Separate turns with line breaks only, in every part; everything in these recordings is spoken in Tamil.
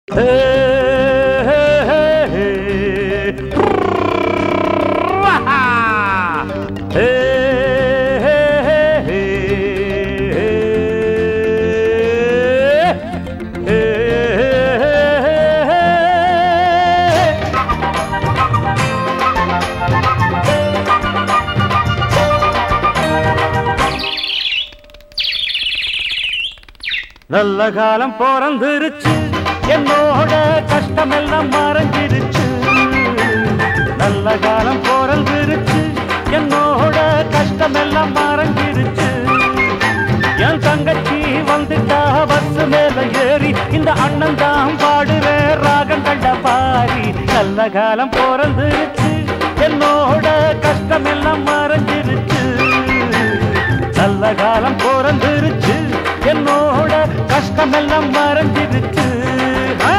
நல்ல காலம் பிறந்துருச்சு என்னோட கஷ்டமெல்லாம் மறைஞ்சிருச்சு நல்ல காலம் பிறந்துருச்சு என்னோட கஷ்டமெல்லாம் மறைஞ்சிருச்சு என் தங்கச்சி வந்துட்டா பஸ் மேல ஏறி இந்த அண்ணன் தான் பாடுற ராகம் கண்ட பாரி நல்ல காலம் பிறந்துருச்சு என்னோட கஷ்டமெல்லாம் மறைஞ்சிருச்சு நல்ல காலம் பிறந்துருச்சு என்னோட கஷ்டமெல்லாம் மறைஞ்சிருச்சு ஆ!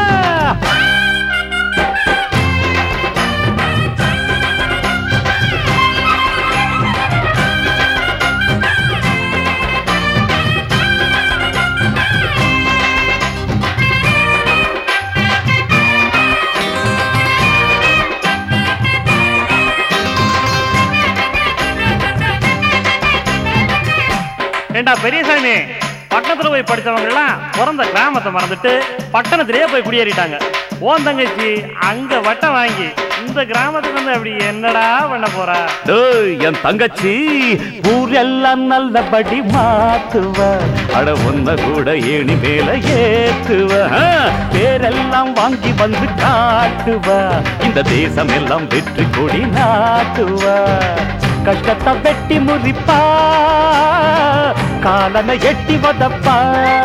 ஏண்டா பெரியசாமி பட்டணத்துல போய் படிச்சவங்க எல்லாம் பிறந்த கிராமத்தை மறந்துட்டு பட்டணத்திலேயே போய் குடியேறிட்டாங்க ஓன் தங்கச்சி அங்க வட்டம் வாங்கி இந்த கிராமத்துக்கு வந்து அப்படி என்னடா பண்ண போறா
டேய், என் தங்கச்சி ஊரெல்லாம் நல்லபடி மாத்துவ அட ஒன்ன கூட ஏணி மேல ஏத்துவ ஆ, பேரெல்லாம் வாங்கி வந்து காட்டுவ இந்த தேசம் எல்லாம் வெற்றி கொடி நாட்டுவ கஷ்டத்தை வெட்டி முறிப்பா காலனை எட்டி வதப்பா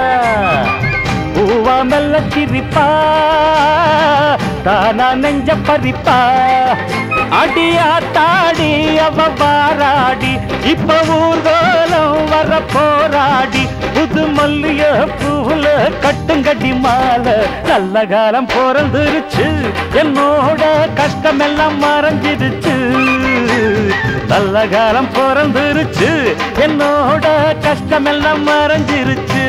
பூவா மெல்ல சிரிப்பா தானா நெஞ்ச பறிப்பா அடியா தாடி அவ வாராடி இப்ப ஊர்கோலம் வர போராடி புது மல்லிய பூவுல கட்டுங்கடி மாலை நல்ல காலம் பிறந்துருச்சு என்னோட கஷ்டமெல்லாம் மறைஞ்சிருச்சு நல்ல காலம் பிறந்துருச்சு என்னோட கஷ்டமெல்லாம் மறைஞ்சிருச்சு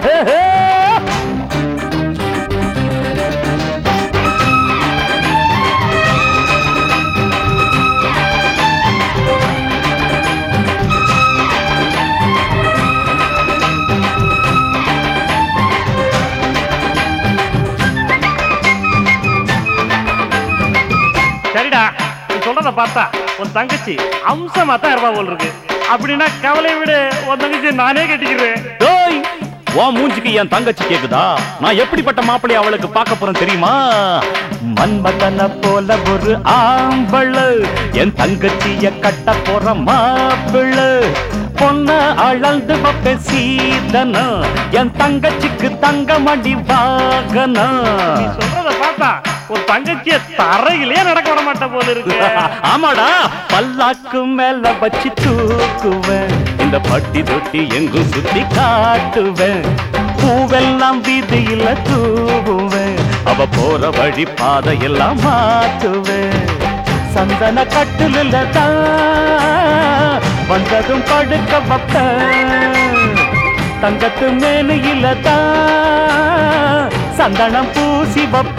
சரிடா நீ சொல்றத பார்த்தா உன் தங்கச்சி அம்சமா தான் இருப்பா போல் இருக்கு அப்படின்னா கவலை விடு உன் தங்கச்சி நானே கட்டிக்கிறேன்
டேய் உன் மூஞ்சிக்கு என் தங்கச்சி கேக்குதா நான் எப்படிப்பட்ட மாப்பிள்ளை அவளுக்கு பார்க்க போறேன் தெரியுமா மன்மதன போல ஒரு ஆம்பள என் தங்கச்சிய கட்ட போற மாப்பிள்ள பொண்ண அளந்து வைப்ப சீதனா என் தங்கச்சிக்கு தங்கமடி வாகனா
நீ சொல்றத பார்த்தா உன் தங்கச்சிய தரையிலே நடக்க விட மாட்ட போல இருக்கு
ஆமாடா பல்லாக்கு மேல வச்சு தூக்குவேன் இந்த பட்டி தொட்டி எங்கும் சுத்தி காட்டுவேன் பூவெல்லாம் வீதியில தூவுவேன் அவ போற வழி பாதையெல்லாம் மாத்துவேன் சந்தன கட்டுல தான் வந்ததும் படுக்க வைப்பேன் தங்கத்து மேலையில தான் சந்தனம் பூசி வைப்ப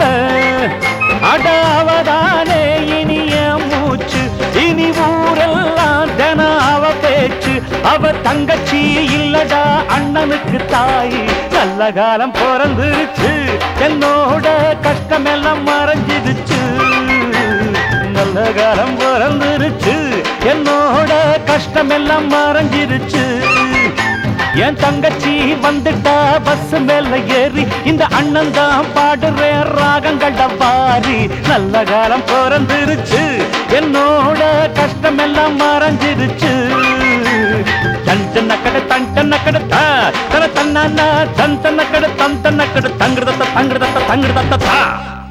அடாவதானே இனிய மூச்சு இனி ஊரெல்லாம் தின அவ பேச்சு அவ தங்கச்சி இல்லடா அண்ணனுக்கு தாய் நல்ல காலம் பிறந்துருச்சு என்னோட கஷ்டமெல்லாம் மறைஞ்சிருச்சு நல்ல காலம் பிறந்துருச்சு என்னோட கஷ்டமெல்லாம் மறைஞ்சிருச்சு என் தங்கச்சி வந்துட்டா பஸ் மேல ஏறி இந்த அண்ணன் தான் பாடுற ராகங்கள்ட பாரி நல்ல காலம் பிறந்துருச்சு என்னோட கஷ்டம் எல்லாம் மறைஞ்சிருச்சு தன் நக்கட தன் நக்கட தன தன்னா தன் தன்னக்கட தன் தன்னக்கட தங்கிருதத்த தங்கிருதத்த தங்கிருதத்த தா